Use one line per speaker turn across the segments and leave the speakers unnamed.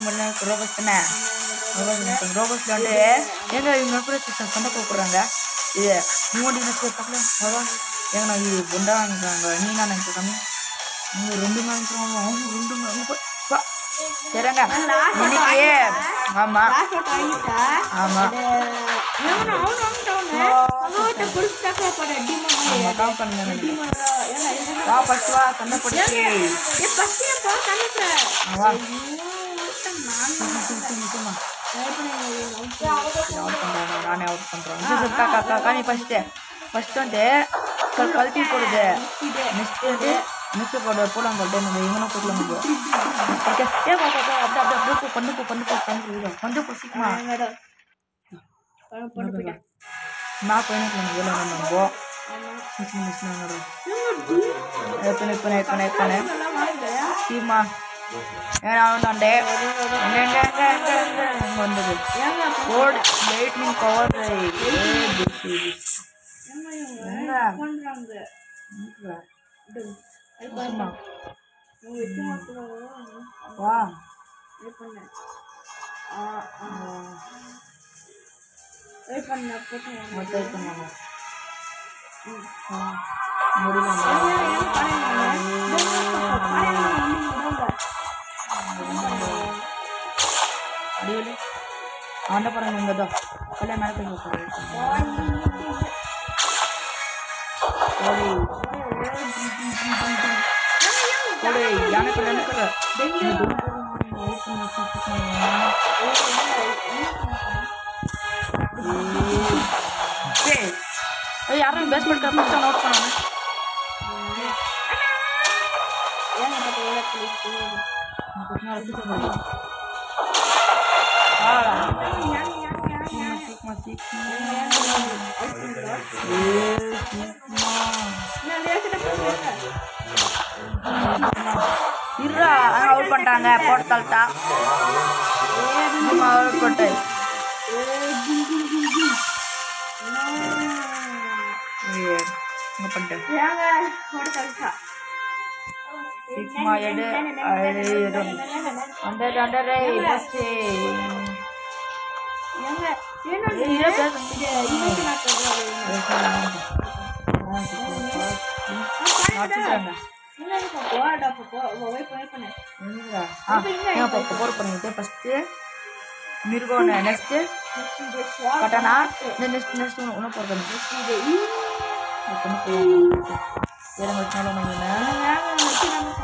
முடியல ரோபோஸ் தானே ரோபோஸ் ரோபோஸ்ல வந்து ஏங்க இவங்க கூட ச- சண்டை கூப்பிடுறாங்க இது மூடி நினைச்சு பார்க்கல வா ஏங்க நான் இது பொண்டா வாங்கிக்கிறாங்க நீ நான் நினைக்கிறேன் நீங்க ரெண்டு வாங்கிக்கிறாங்க அவங்க ரெண்டு வாங்க வா சரிங்க இன்னைக்கு ஆமா
காசு போட்டு வாங்கிட்டா
ஆமா
இவன் அவன் வாங்கிட்டவனே அவன்கிட்ட கொடுத்துட்டாக்கா போட டிமோ
ஆமா கால் பண்ணுங்க
டிமோ ஏங்க என்ன
வா ஃபர்ஸ்ட் வா சண்டை போட்டு
ஏ பஸ்டியா போ கணக்கு
வா
நான்
சும்மா சும்மா சும்மா
ட்ரை
அவுட் பண்ணுறாங்க நானே அவுட் பண்ணுறேன் காக்கா காக்கா காணி ஃபஸ்ட்டு ஃபஸ்ட் வந்து கல் கழட்டி போடுது நெக்ஸ்ட் வந்து நெக்ஸ்ட் போடு போலாம் போட்டு நம்ம இவனும் போடலாம் நம்ம ஓகே ஏ பா பா அப்படி அப்படி அப்படியே போ பண்ணு போ பண்ணு போ பண்ணு போ வந்து போ சீக்கிரமா
பொண்ணு போயிட்டேன்
நான் பையனுக்கு நம்ம வேலை நம்ம சீக்கிரம் மிஸ்னாங்க எப்பனே எப்பனே எப்பனே எப்பனே
நல்லா வாங்க
சீமா ஏன்னா அவன்டே எங்க எங்க எங்க எங்க எங்க எங்க வந்தது
ஏங்க
கோட் லைட்னிங் பவர்
ஏங்க இவங்க
எங்க
பண்றாங்க
சும்மா
இவங்க வச்சு மாத்துறாங்க
வா
வெயிட் பண்ணு ஆ ஆ வெயிட் பண்ணு போட்டு
மொட்டை பண்ணாங்க
ம்
முடியல அடிவில் ஆண்ட படம் இங்கே தான் கல்யாணம் மேலே போய் போகிறேன் ஓடி ஓடி எனக்கு எனக்கு யாரும் பேஸ்மெண்ட் கரெக்டாக நோட் பண்ணாங்க சீக்கிரமா சீக்கிரமா இருடா அவுட் பண்ணிட்டாங்க போட்டு தள்ளிட்டா அவுட் போட்டு இங்கே பண்ணிட்டேன் சீக்கிரமா எடு ஐயோ அண்டர் அண்டர் பஸ்ஸு போர் பண்ணிட்டு ஃபஸ்ட்டு மிருகம் நெக்ஸ்ட்டு கட்டனா நெக்ஸ்ட் நெக்ஸ்ட் உன போகிறது ஏழு வச்சாலும் நம்ம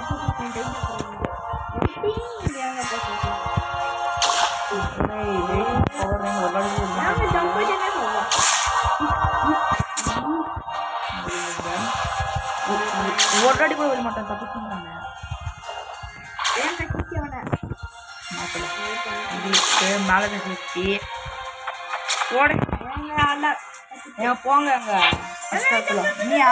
ஒரு அடி கூட விட மாட்டேன் தப்பு பண்ணுறாங்க இதுக்கு மேலே சுற்றி போடு ஏன் போங்க அங்க கஷ்டத்துல நீயா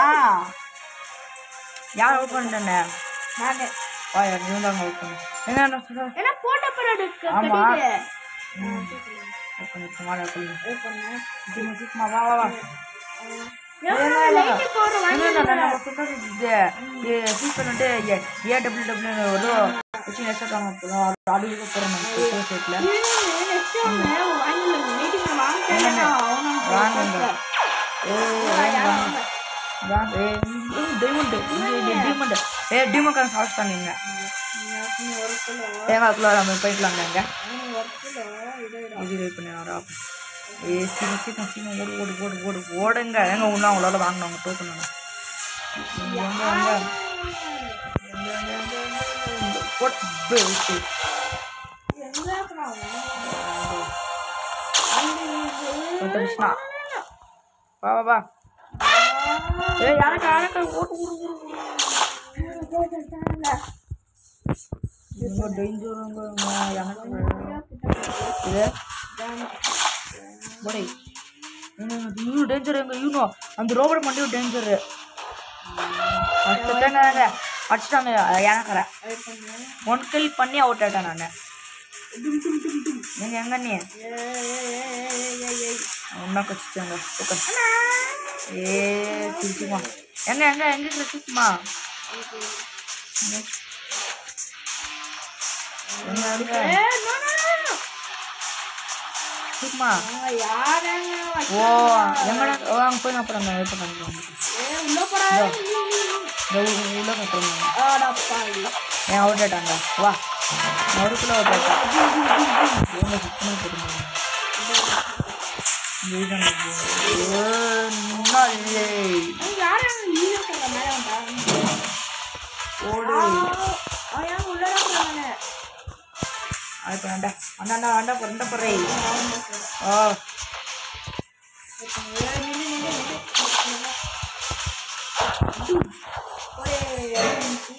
யார் அவுட் பண்ணிட்டேன்னு வாயா நீ தான் அவுட் பண்ணு என்ன என்ன சொல்ற
ஏன்னா போட்ட பிறகு
ஆமா.
கட்டிட்டு.
ம் அவுட் பண்ணி சும்மா சொல்லுங்க சீக்கிரமா சீக்கிரமா வா வா வா
ஏங்க,
இல்ல, இல்ல.
light போடுற
இல்ல,
வாங்கி
இல்ல, இல்ல, நம்ம சொன்னது இது இது சீட் பண்ணிட்டு ஏ டபிள்யூ டபிள்யூ ஒரு வச்சு நெக்ஸ்ட் காண போகிறோம் அது அடிக்க போகிறோம் நம்ம சைட்டில்
next one வாங்கி meeting ல வாங்கிட்டேன்னா அவனும்
வாங்குங்க டைமண்ட் டைமண்ட் ஏ டைமண்ட் காசு சாப்பிட்டாங்க இங்க
ஒரு கிலோ
தேங்காய்க்குள்ள நம்ம போய்க்கலாங்க இங்க
ஒரு கிலோ இது
இது வெயிட் பண்ணி வரா ஏ சீக்கிரம் சீக்கிரம் சீக்கிரம் ஓடு ஓடு ஓடு ஓடு ஓடுங்க எங்க ஒன்றும் அவங்களோட வாங்கினவங்க டோக்கன் எங்க எங்க எங்க எங்க எங்க எங்க எங்க போட்டு வச்சு
எங்க அப்புறம்
பத்து நிமிஷம் வா வா வா ஏ யாருக்கு யாருக்கு ஓட்டு ஓடு ஓடு ரொம்ப டேஞ்சருங்க எனக்கு இது போடை இன்னும் டேஞ்சர் எங்க இன்னும் அந்த ரோபோட் மட்டும் டேஞ்சரு அடிச்சுட்டாங்க அடிச்சிட்டாங்க எனக்குறேன் ஒன் கில் பண்ணி அவுட் ஆயிட்டேன் நான் நீங்க எங்க நீ ஒன்னா கச்சிட்டாங்க ஓகே ஏ சிரிச்சுமா எங்க எங்க எங்க சிரிச்சுமா எங்க அடிக்க
ஏ, no, no, no, no.
சீக்கிரமா
அவங்க யாருங்க
ஓ
வைக்கிறாங்க?
எங்கடா ஓ அங்கே போய் அப்புறம் நான் வெயிட் பண்ணுறேன்
ஏ, உள்ள போடாத.
உள்ள கட்டுறேன்
ஆடா பாவி.
ஏன் அவுட் ஆயிட்டாங்க வா அவருக்குள்ள அவுட் ஆயிட்டான் இவங்க சுத்தமாக போடுங்க
அவங்க யாருங்க hero போடுற மேல வந்தா?
ஓடு
அவன் ஏன் உள்ளடா போறானே?
அது வேண்டா அண்ணா வேண்டா பொருண்ட போடுறேன் ஓ
ஏ, நில்லு, நில்லு, நில்லு. ஒரே நிமிஷம்.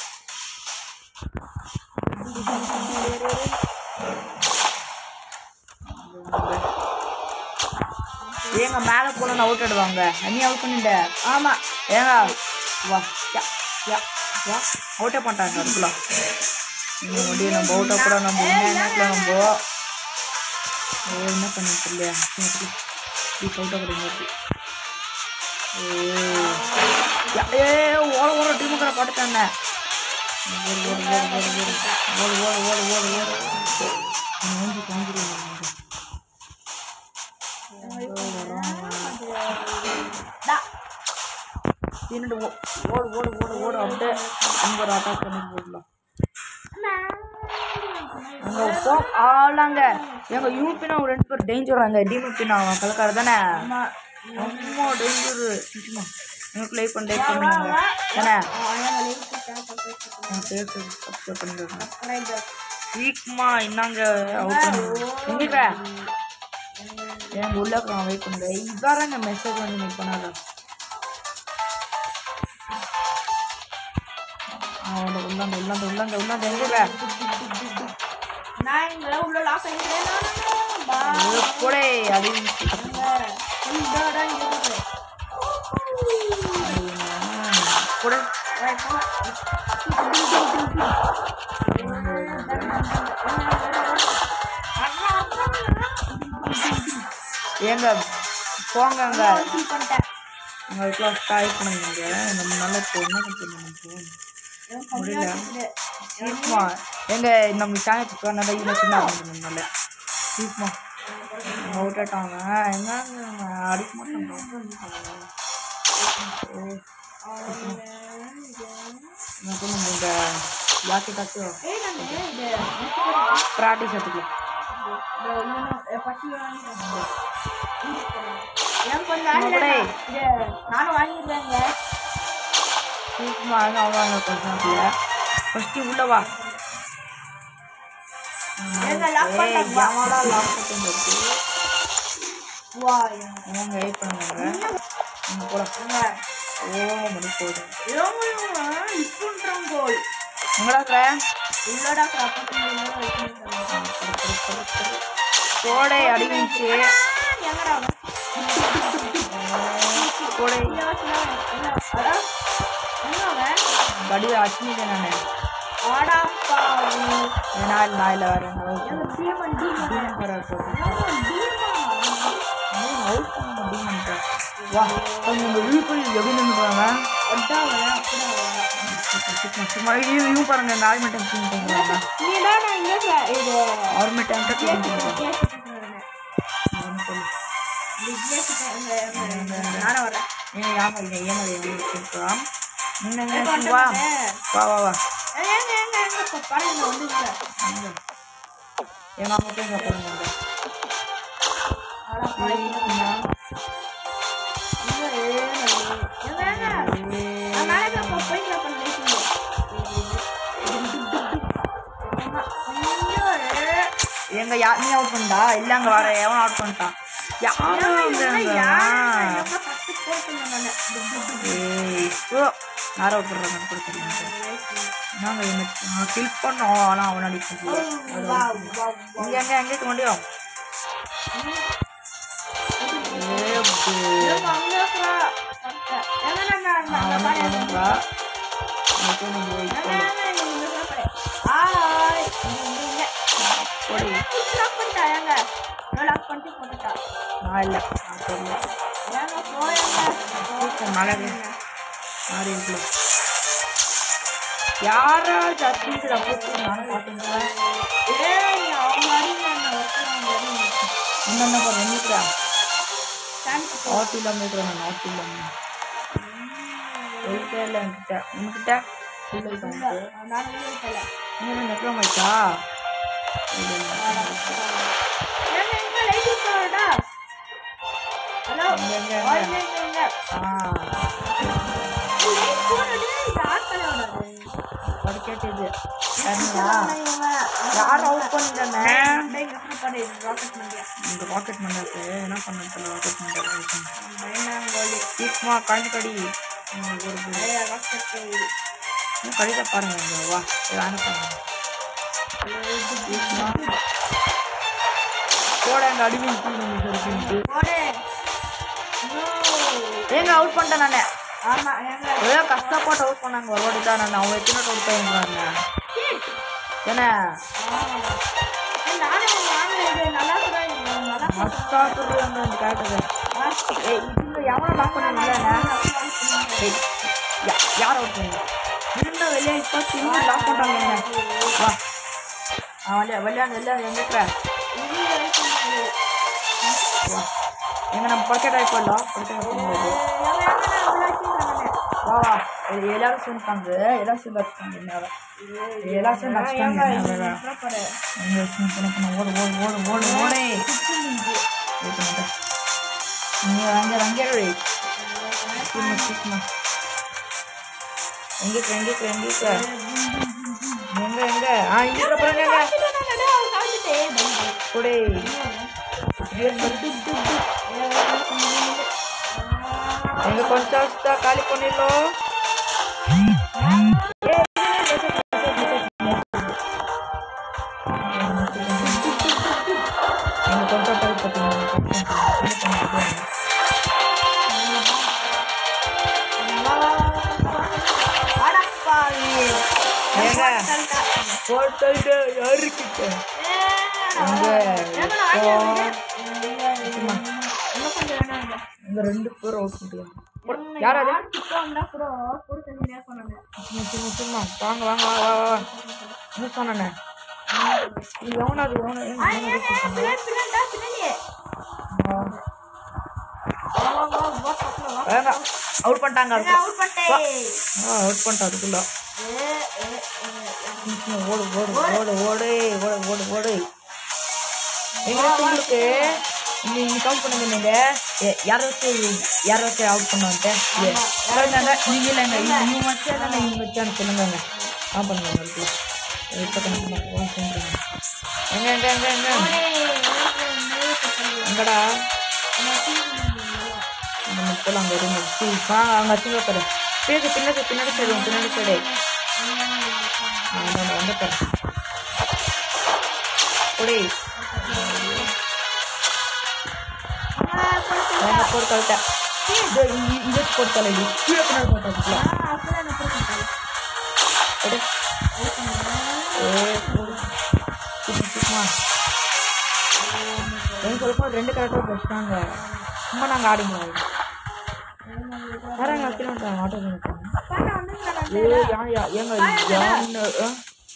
ஏங்க மேலே போன அவுட் ஆடுவாங்க நீ அவுட் பண்ணிட்ட
ஆமா
ஏங்க வா யா யா வா அவுட்டே பண்ணிட்டாங்க அதுக்குள்ள இந்த முடியும் நம்ம அவுட்டாக கூட நம்ம என்ன நேரத்தில் நம்ம ஓ என்ன பண்ணிட்டு இல்லையா இப்படி அவுட்டாக கூட இருக்கு ஏ ஓட ஓட டீமுக்கிற பாட்டுட்டாங்க ஓடு ஓடு ஓடு ஓடு ஓடு ஓடு ஓடு ஓடு ஓடு ஓடு மூஞ்சி காஞ்சிருவாங்க
டா.
என்னோட ஓடு ஓடு ஓடு ஓடு அப்படியே அங்கே ஒரு அட்டாக் பண்ணி போடலாம் அங்கே போ ஆளாங்க எங்க யூபினா ஒரு ரெண்டு பேர் டேஞ்சராங்க டிமிபினா அவன் கலக்கார தானே
ஆமா.
அம்மா டேஞ்சரு சும்மா எனக்கு லைக் பண்ண லைக் பண்ணுவாங்க தானே
அவன் ஏன் வெளியே போயிட்டான்? subscribe
நான் பேர் சப்ஸ்கிரைப் பண்ணிடுறேன்
பண்ணுங்க.
சீக்கிரமா என்னங்க அவுட் எங்க எங்க உள்ள இருக்கிறவன் வெயிட் பண்ணுங்க இதாரங்க மெசேஜ் வந்து நீ பண்ணாத அவனோட உள்ளாந்த உள்ளாந்த உள்ளாந்த உள்ளாந்த எங்க
நான் இங்க உள்ள lock ஆகிக்கிறேன். பா.
கூட அது
இந்தாடா இங்க இருக்கு.
கூட
Right, போ. அண்ணா, அண்ணா,
ஏங்க போங்க அங்க
அண்ணா, kill பண்ணிட்டேன்.
உங்களுக்குலாம் ஸ்டாய் பண்ணுங்க நம்ம நல்லா இப்போ என்ன பண்ணுறோம் நம்ம
எனக்கு கம்மியா இருக்குது.
சீக்கிரமா எங்க நம்ம சேனல் சிக்கா நல்லா இவ்வளோ சின்ன நல்ல சீக்கிரமா அவுட் ஆட்டாங்க எங்க அடிக்க மாட்டாங்க எனக்கு நம்ம இந்த யாக்கிட்டாச்சும்
ஏய், நானு இது
ப்ராக்டிஸ் எடுத்துக்கலாம்
இந்த இன்னொன்னு, எ, பட்டி வாங்கிட்டேன். ஏன் கொஞ்சம்
நம்ம கூட
ஆகல. இது நானும் வாங்கிடுவேங்க
சீக்கிரமா அவ்வளோ கொஞ்சம் ஃபஸ்ட்டு உள்ள வா
ஏங்க லாக் பண்ணிட்டாங்க வா.
ஏமாடா லாக் பண்ணிட்டு
வா ஏங்க.
அவங்க வெயிட் பண்ணுங்க நீங்க போலாம்
ஏங்க,
ஓ முடி போதும்
இவங்க இவங்க இப்போன்றாங்க கோல்.
உங்களாக்க
உள்ளடா காப்பாத்தி உள்ளடா வைக்கணும்.
கோடை அடிவிச்சு
ஆ, எங்கடா அவன்?
கோடை
இங்க வா, சின்ன அவன். என்ன? அடா, என்ன அவன்?
கடி அச்சுமிதே நான்
ஆடா பாவி.
நான் நான் இல்லை வேற
எங்க demon, demon.
டீமன் வர
ஏங்க, demon.
அவுட் பண்ண டீமன் வா அவங்க உங்க விழுப்புரி எப்படி நின்றுறாங்க
அதான் அவன், அப்படிதான் அவன்.
சும்மா இது இவங்க பாருங்க இந்த ஆர்மி டைம் டீம் பண்ணுறாங்க
நீதான் நான் இங்க ச- இது
ஆர்மி டைம் டீம் பண்ணுறாங்க
நானும் வரேன்
ஏன் யாமா இல்லை ஏமா கேட்கலாம் நீங்கள் வா வா வா வா
ஏங்க ஏங்க ஏங்க இப்போ பாருங்க வந்து
எங்க எங்க அம்மா போய் இங்க பாருங்க எங்க யா நீ அவுட் பண்ணா இல்ல அங்க வர எவன் அவுட் பண்ணிட்டான் யாரும் அங்க ஏய் ஓ யார் அவுட் பண்றாங்க கொடுத்துருங்க நாங்க என்ன கில் பண்ணோம் ஆனா அவன் அடிக்க இங்க எங்க எங்க முடியும் ஏ பு. அவன் பண்ணுறா எனக்கு நீங்க wait பண்ணு. போடி நான் இல்ல நான் தெரியல சீக்கிரம் மழை மாறி இருக்குல்ல யாரா ஜஸ்டிஸ்ல போட்டு நானும் பார்த்துக்கிறேன்
ஏய் அவங்க அடிங்க ஒருத்தர்
என்னென்ன பண்ண எண்ணிக்கிறா
சான்ஸ்
நார்த் கிலோமீட்டர் நான் நார்த் கிலோமீட்டர் போயிட்டே இல்லை என்கிட்ட உங்ககிட்ட இல்லை
நான் வெளியே
நீங்க நெட்லாம் ஆயிட்டா இல்லை
ஏங்க எங்க லைட் இருக்கடா ஹலோ
எங்க, எங்க, எங்க?
வாங்க எங்க
ஆ
லைட் போடுது யார் தலைவராது
படிக்கட்டு சரிங்களா யார் அவுட் பண்ணிட்டானே
எங்க அப்பா பாரு ராக்கெட் மண்டியா
இந்த ராக்கெட் மண்டாக்கு என்ன பண்ண ராக்கெட் மண்டாக்கு
பயனாங்கோலி
சீக்கிரமா காஞ்சி கடி ம், ஒரு bu-
ஐயா ராக்கெட்
இன்னும் கடித பாருங்க இங்க வா இதை அனுப்புங்க சீக்கிரமா போட எங்க அடிமைக்கு நீங்க சொல்லிட்டு
போடு நோ
ஏங்க அவுட் பண்ணிட்டேன் நானே
ஆமா ஏங்க
ஏதோ கஷ்டப்பட்டு அவுட் பண்ணாங்க ஒரு தான் நான் அவன் எத்தனை அவுட் பண்ணிருக்காங்க என்ன
நானே நானே இது நல்லா கூட நல்லா
மஸ்தா சொல்லுவாங்க இந்த கேரக்டர் ஏய் இதுல எவனை லாக் பண்ணாங்கல்ல ஏய் யா- யார் அவுட் பண்ணீங்க இருந்த வெளியே இப்போ திரும்பி லாக் பண்ணிட்டாங்க என்ன வா ஆ வழியா வழியாங்க எல்லாம் எங்க இருக்கிற வா எங்க நம்ம பக்கெட் ஆயிப்போம்ல பக்கெட் ஆயிப்போம் வா வா இது எல்லாரும் சேர்ந்துட்டாங்க எல்லாரும் சேர்ந்து வச்சுட்டாங்க என்ன எல்லாரும் சேர்ந்து வச்சுட்டாங்க என்ன எங்க சும்மா பண்ண பண்ண ஓடு ஓடு ஓடு ஓடு ஓடே நீங்க அங்க அங்கே சீக்கிரமா சீக்கிரமா எங்க இருக்க, எங்க இருக்க, எங்க இருக்க? எங்க எங்க ஆ இங்க இருக்க பாருங்க எங்க கொடே எங்க கொஞ்சம் வச்சுட்டா காலி பண்ணிடலாம் எங்க கொஞ்சம் காலி பண்ணுங்க ஏங்க போட்டு யாருக்கிட்ட இந்த ரெண்டு பேரும் அவுட் முடியும் யார் அது சும்மா சும்மா சும்மா வாங்க வாங்க வா வா வா என்ன சொன்னே இது எவனா அது எவனா ஏங்க எவனா இது சொல்றாங்க? வேங்க அவுட் பண்ணிட்டாங்க அதுக்குள்ள. ஆ அவுட் பண்ணிட்டா அதுக்குள்ள சும்மா சும்மா ஓடு ஓடு ஓடு ஓடு ஓடு ஓடு ஓடு எங்க உங்களுக்கு நீ நீ கவுண்ட் பண்ணுங்க நீங்க எ- யாரை வச்சு யாரை வச்சு அவுட் பண்ணுவான்ட்டு சொல்லுங்க நீங்க இல்லைங்க இவங்க வச்சா தானே இவங்க வச்சான்னு சொல்லுங்க ஆ பண்ணுங்க உங்களுக்கு இப்போ கணக்கு பண்ணுறோம் சொல்லுங்க எங்க எங்க எங்க எங்க எங்கடா நம்ம போலாம் அங்கே ரூம் வா அங்கே வச்சுங்க பாரு பின்னாடி பின்னாடி பின்னாடி சைடு பின்னாடி சைடு ஆ நான் வந்துட்டேன் ஒடே வேங்க போட்டு கழட்டேன் இது இ- இதை போட்டு தலைவி கீழே பின்னாடி போட்டு ஒடே ஏ போடு சீக்கிரம் சீக்கிரமா எனக்கு சொல்லும்போது ரெண்டு கரெக்டாக வச்சுட்டாங்க சும்மா நாங்கள் ஆடிங்களா யாராங்க கீழே வந்துட்டாங்க ஆட்டோ வந்துட்டாங்க ஏ யான் யா ஏங்க யான்னு ஆ?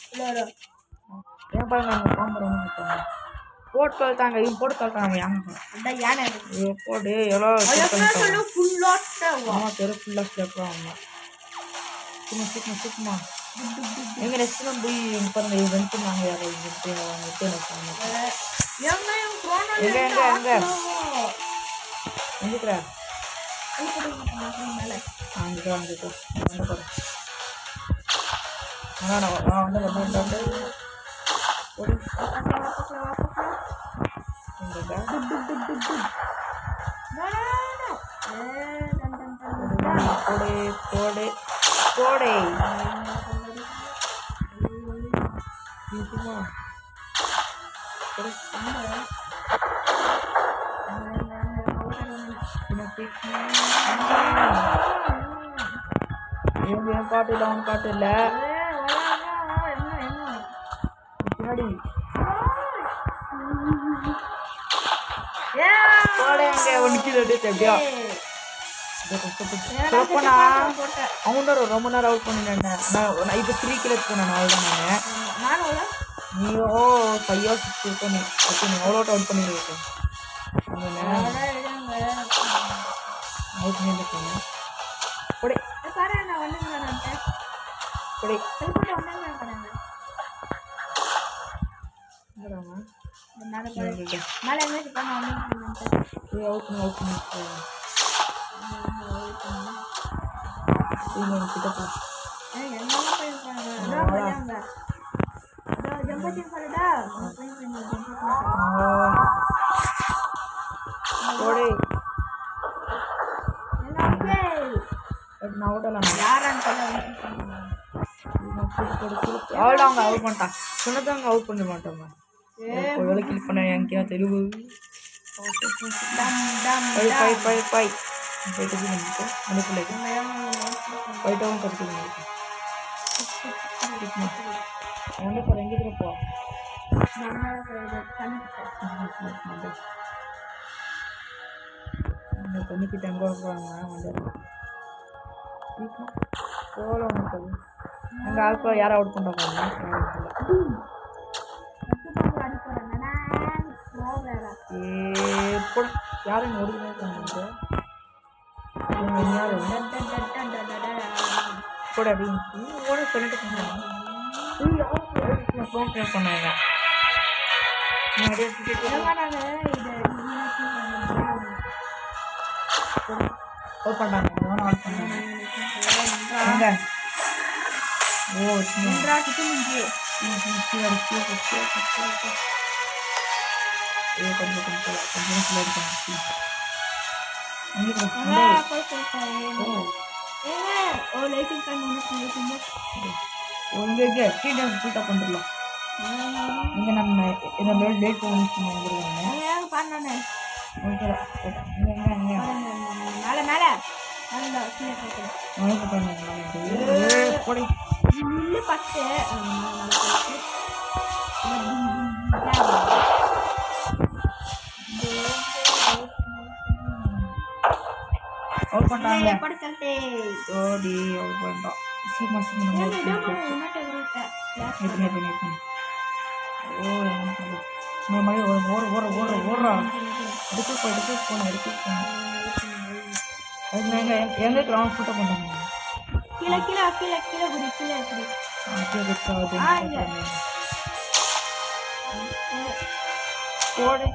ஏன் பாருங்க அங்கே பாம்பு வந்து நிற்காங்க போட்டு தொலைத்தாங்க இவன் போட்டு தொலைத்தாங்க யாங்க ஐயோ போடு எவ்வளோ ஆமா தெரு ஃபுல்லாக ஸ்டெப்பாக அவங்க சும்மா சீக்கிரம் சீக்கிரமா எங்க நெக்ஸ்ட் நம்ம போய் இங்க பாருங்க இது ரெண்டு நாங்கள் யாரோ இங்க இருந்து அவங்க விட்டு எனக்கு எங்க எங்க எங்க எங்கிட்ட அங்கிட்ட அங்கிட்ட வந்து பாரு ஆ நான் ஆ வந்து வந்து வந்து வந்து போடு எங்க போடு போடு போடு சீக்கிரமா போடு இன்னும் சீக்கிரமா இவங்க என் பாட்டு இல்லை அவன் பாட்டு இல்லை பின்னாடி போட எங்க ஒன்று கிலோ எப்படியா சொல்லப்போனா அவன் ரொம்ப நேரம் அவுட் பண்ணிட்டேன் நான் நான் இப்போ த்ரீ கிலோஸ் போனேன் அவ்வளோதான் நான்
நானும் அவ்வளோ
நீயோ ஃபைவோ சிக்ஸ் இருக்கும் நீ ஓகே நீ அவ்வளோ அவுட் பண்ணிடுவேன்
அவ்வளோ எழுதுங்க
அவுட் பண்ணிட்டு கொடை
பாரு நான் வந்துங்கிறேன்
கொடை
திருப்பி வந்துங்கிறேன்
இங்கடாமா
மேலே போய் மேலே எங்கேயாச்சும் பண்ண வந்துங்கிறேன்
ஏய் அவுட் பண்ணி அவுட் பண்ணி ஏய் கிட்ட போ
என்னெல்லாம் போயிருக்காங்க அதான் போயாங்க அதோ ஜம்பச்சிங் பண்ணுடா போய் ஜம்பச்சிங்
கொடை
எல்லாம் ஓகே
பட் நான் அவுட்டலாம்
யாரான்னு சொல்ல
அவ்வளோ அவங்க அவுட் பண்ணிட்டான் சொன்னதை அவங்க அவுட் பண்ண மாட்டாங்க எவ்வளோ கில் பண்ண எனக்கு தெரியும்
டம் டம்
five five five five five கட்சி பண்ணிட்டு மணிக்குள்ளே ஃபைவ் டவுன் கட்சி பண்ணிட்டு வந்து இப்போ எங்கே போ இந்த பண்ணிக்கிட்டு எங்கே வருவாங்க வந்து போல ஒன்று எங்கள் ஆட்கள் யாரை அவுட் பண்ணுறாங்க எப்போ யாரும் ஒடுக்கவே பண்ணுறது யார் கூட அப்படின்னு ஓட சொல்லிட்டு பண்ணாங்க ஃபோன் பே பண்ணாங்க நிறைய அவுட் பண்ணாங்க எவனும் அவுட் பண்ணாங்க எங்க ஓ சின்ன ஏ கொஞ்சம் கொஞ்சம் கொஞ்சம் சில இருக்காங்க இங்கே இங்கே டீ டைம் ஃபுல்ட்டாக பண்ணிடலாம் இங்கே நம்ம இந்த லேட் லேட் பண்ணி வந்துருவாங்க ஓகே இங்கே இங்கே இங்கே
மேல மேல நல்லா கீழே போட்டு
உனக்கு பண்ணுங்க கொடை
நில்லு பத்து
அவுட் பண்ணிட்டாங்க
படுத்தே
ஓடி அவுட் பண்ணிட்டான் சீமா சீமா நேற்று நேற்று நேற்று ஓ இந்த மாதிரி ஓட ஓட ஓட ஓட ஓடுறா எடுத்து போ எடுத்து போகணும் எடுத்து போகணும் அதுக்கு நாங்கள் எங்கே கிரவுண்ட் ஃபுட்டாக பண்ணுறாங்க
கீழே கீழே கீழே கீழே குடி கீழே குடி
அப்படியே வச்சு
ஆ, இங்க.
ஓடு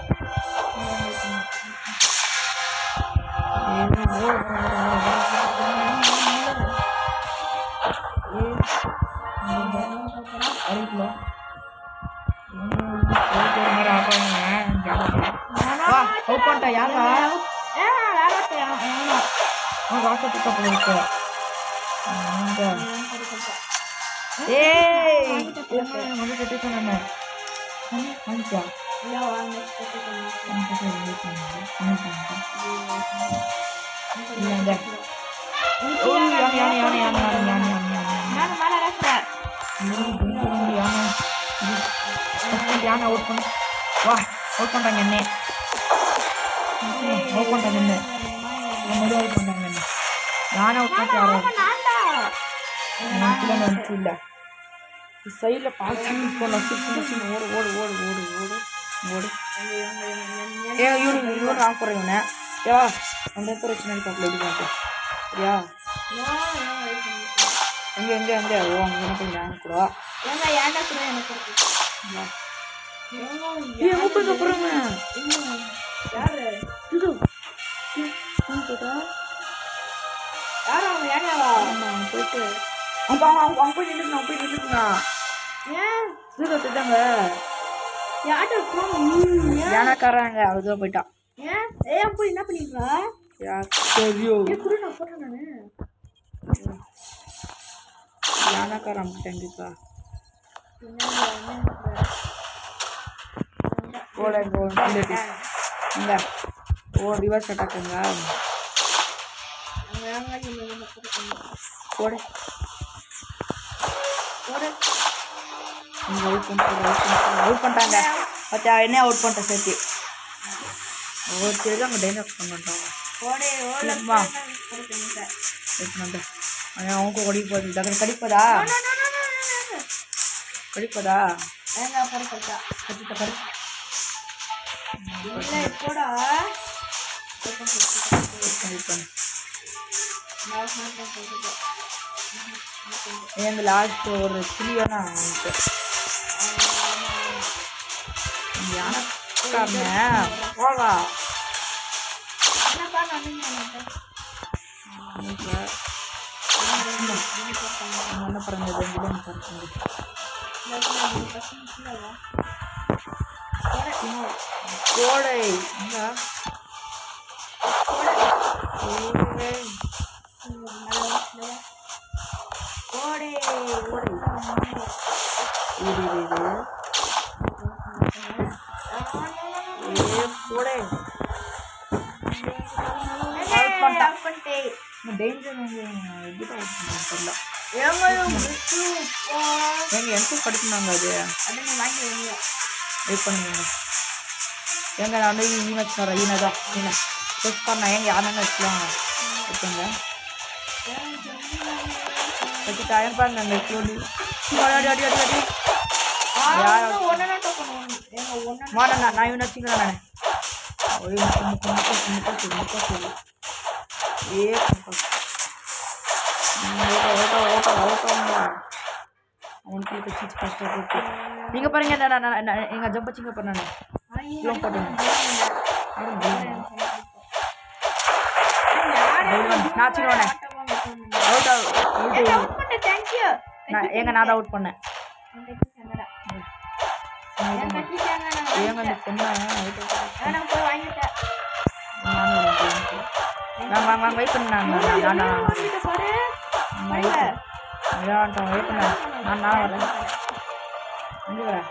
அரைக்கிலோ வா அவுட் பண்ணிட்டா யாரா
ஏ வேற ஒருத்தன் அவன்
அவன் வாட்ஸ்அப் பிக்கப் இருக்கு அங்க ஏய் வந்து கட்டி சொன்னேன் வாங்கிக்கா இல்லைங்க ஓ யானை யானை யானை யானை யானை யானை யானை யானை யானை யானை அவுட் பண்ணு வா அவுட் பண்ணுறாங்க என்ன அவுட் பண்ணுறாங்க என்ன முன்னாடி அவுட் பண்ணுறாங்க என்ன யானை அவுட் பண்ணி யாரும் கீழே வந்துச்சு இல்லை சைடில் பார்த்து போகலாம் சிக்ஸ் சிக்ஸ் ஓடு ஓடு ஓடு ஓடு ஓடு ஓடு ஏ இவனு இவன் ராங் போடுற இவனை ஏவா அந்த இடத்துல சின்ன பார்க்கல எப்படி பார்த்து சரியா எங்கே எங்கே எங்கே ஓ அங்கே என்ன பண்ணி நான் கூட ஏ எங்கே போய் போகிறாங்க இது போட்டா ஆமாம் போயிட்டு அவங்க அவங்க அவங்க அவங்க போய் நின்றுக்கணும் அவங்க போய் நின்றுக்கணும் இது கற்றுட்டாங்க ஏனாக்காராங்க அதுதான் போயிட்டான்
என்ன பண்ணிருக்கா
யார் தெரியும்
குரு நான் போட்டேன் நானு
யானாக்காரன் போயிட்டாங்கப்பா போல இங்கே இங்கே ஓ ரிவர்ஸ் அட்டாக்குங்க போடு போடு இங்கே அவுட் பண்ணிட்டு அவுட் பண்ணிட்டாங்க பத்தியா என்ன அவுட் பண்ணிட்டேன் சேர்த்து ஒவ்வொரு அங்கே டைனப் பண்ணிட்டாங்க
ஓடே ஓடல
சும்மா. அவங்க கடிப்பது தகன கடிப்பதா கடிப்பதா
ஏங்க பரப்பட்டா
கடித்த கடி
இல்ல இப்போடா
கடிப்பேன் எங்க லாஸ்ட் ஒரு கிளியோனா அவனுக்கு யானை போவா
என்னப்பா நான்
என்ன பிறந்தது வில்லன் பிறந்தது கோடை எங்க? ஏய்,
ஓடே
கோடை இது இது இது ஏ கோடை Out பண்ணிட்டா.
பண்ணிட்டேன்
டேஞ்சர் எங்கிட்ட தெரியல
ஏங்க
எங்க எனக்கு படிக்கணுங்க அது
அதை நீ வாங்கி வைங்க
வெயிட் பண்ணுங்க எங்க நான் வந்து ஈன வச்சுக்கிறேன் ஈன தான் ஈன டெஸ்ட் பண்ண எங்க யாருன்னு வச்சுக்கலாங்க வச்சுங்க வச்சு டயர் பாருங்க அந்த கோடி அடி அடி அடி அடி யார்
ஒன்னு டோக்கன் ஏங்க ஒன்னு
மாட நான் நான் இவனை வச்சுக்கிறேன் நான் ஒரே முக்க முக்க முக்க முக்க சொல்லு முக்க சொல்லு ஏ முக்க ஓட்ட ஓட்ட ஓட்ட ஓட்ட அவனுக்கு கட்சி கஷ்டப்பட்டு நீங்க பாருங்க நான் நான் நான் எங்க ஜம்ப் வச்சுங்க பண்ண இவ்வளோ போட்டுங்க நான் வச்சுக்கிறேன் அவுட் அவுட்
தேங்க்யூ
நான் எங்க நான் தான் அவுட் பண்ணேன் ஏங்க இந்த பொண்ணை out
போய் வாங்கிட்டேன்
நானும் வரேன். நான் வாங்க வாங்க வெயிட் பண்ணு நான் நான் நான் நான்
வாங்கிட்டு பாரு
அதான் வெயிட் பண்ண நான் நான் வரேன் எங்கே வரேன்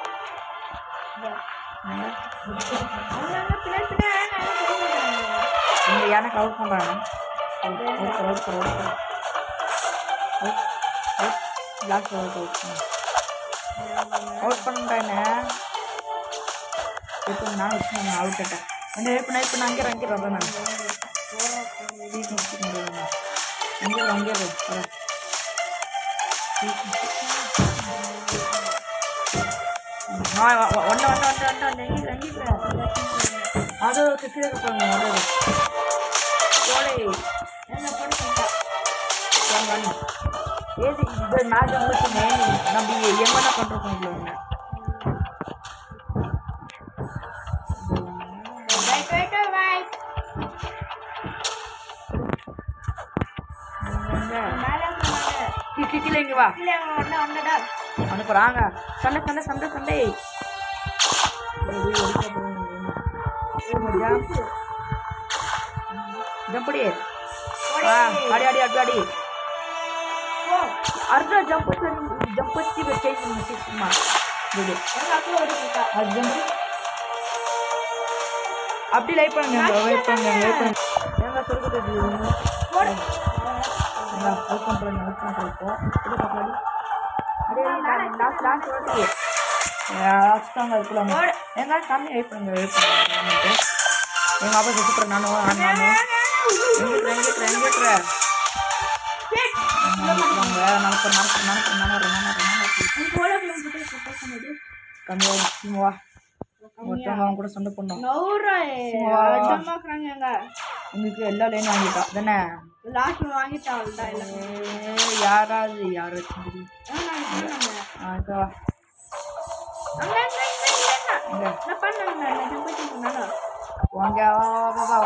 எங்க?
அவங்க பின்னாடி பின்னாடி நான் போகிறேன்
இங்க எனக்கு அவுட் பண்ணுறாங்க out out out out out out last out out out பண்ணுறேன்னு இப்போ நான் வச்சு நான் அவுட் ஆட்டேன் வந்து இப்போ நான் இப்போ நான் அங்கே அங்கே வரேன் நான் சீக்கிரம் சீக்கிரம் வரேன் அங்கே அங்கே வரேன் ஆ ஒன்று ஒன்று ஒன்று ஒன்று ஒன்று எங்கே எங்கே அது கீழே இருப்பாங்க அது கோலை
என்ன போட்டு சொல்லிட்டா
ஏங்க ஏது இது மேட்ச் வந்துச்சுமே நம்ம எங்கன்னா கண்ட்ரோல் பண்ணிக்கலாம்
ரைட் ரைட் ரைட் மேலே போனாங்க
கீழே இங்கே வா
இல்லை ஒன்று ஒன்றுடா
அனுப்புறாங்க சண்டை சண்டை சண்டை சண்டை ஜம்படி ஆ அடி அடி அடி அடி
ஓ
அர்ಧ ಜಂಪ್ ಜಂಪ್ ಹಚ್ಚಿಗೆ ಚೇಂಜ್ ಸಿಕ್ಸ್ಮಾ இது
எங்கள் அப்பா ஒரு இருக்கா
அது ஜம்ப் அப்படி லைட் பண்ணுங்க வெயிட் பண்ணுங்க வெயிட் பண்ணுங்க ஏங்க சொல்லுறது
போடு
வெயிட் பண்ணுறேன் வெயிட் பண்ணுறேன் இப்போ இது பார்க்கலாம் அடே லாஸ்ட் லாஸ்ட் ஓடி லாஸ்ட்டாங்க அதுக்குள்ள ஏங்க கம்மி வெயிட் பண்ணுங்க வெயிட் பண்ணுங்க எங்கள் அப்பா சுற்றுறேன் நானும் நானும் எங்கிட்டுறேன் எங்கிட்டுறேன் எங்கிட்டுறேன் நானும் நானும் நானும் நானும் நானும் நானும்
உன் போல கிலோமீட்டர் சப்போஸ் பண்ணது
கம்மியாக வா ஒருத்தவங்க அவங்க கூட சண்டை பண்ணோம்
நூறு
வா.
அடமாக்குறாங்க எங்க
உங்களுக்கு எல்லா லைனும் வாங்கிட்டா தானே
லாஸ்ட் வாங்கிட்டா அவள்தான் இல்லை
ஏய், யாராவது யார் வச்சுருந்தது
நான் சொன்னேன்
ஆ இப்போ வா
அங்க அங்க இங்க இல்லைன்னா
இங்க
நான் பண்ணேன் நான் ஜம்பத்தி பண்ணாலும்
வாங்க வா வா வா வா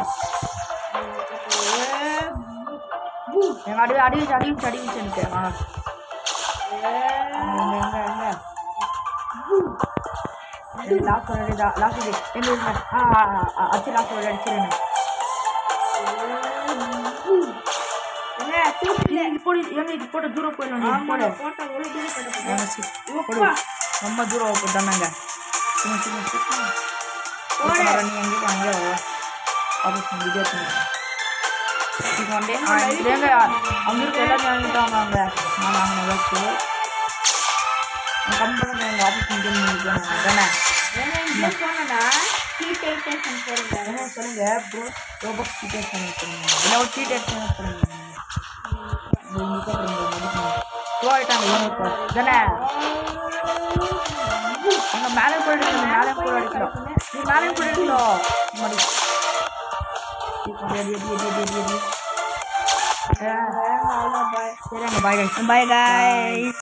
எங்க அடி அடி வச்சு அடி வச்சு அடி வச்சு எனக்கு வாங்க எங்க எங்க எங்க எங்க லாஸ்ட் ஒரு அடி லாஸ்ட் அடி எங்க எங்க ஆ ஆ, ஆ, அடிச்சு லாஸ்ட் ஒரு அடிச்சிருங்க
என்ன தூக்கி
இது போடு எங்க இது போட்டு தூரம் போயிடலாம் நீ போடு
போட்டா எவ்வளோ தூரம் போட்டு
எங்க சி போடு ரொம்ப தூரம் போட்டானாங்க சின்ன சின்ன சின்ன
போடு.
போடு நீ எங்கே அங்கே வா ஆஃபீஸ் வீடியோ இப்போ வந்து எங்க அவங்க இருக்க எல்லாமே வாங்கிட்டாங்க அங்கே நான் வாங்கின ஏதாச்சும் கம்பெனி எங்கள் ஆஃபீஸ் மீட்டிங் தானே
ஏன்னா இங்கே போனடா டீட்டெயில்ஸ் போடுங்க
என்ன சொல்லுங்க ப்ரோ ரோபோட் டீட்டெயில்ஸ் பண்ணுங்க என்ன ஒரு டீட்டெயில்ஸ் பண்ணுங்க போயிட்டாங்க இவனுக்கு தானே அங்க மேலே கூட எடுக்கணும் மேலே கூட எடுக்கணும் நீ மேலே கூட எடுக்கணும் மடி அடி அடி அடி அடி அடி அடி ஆ, சரி அங்க பாய்
பாய் காய்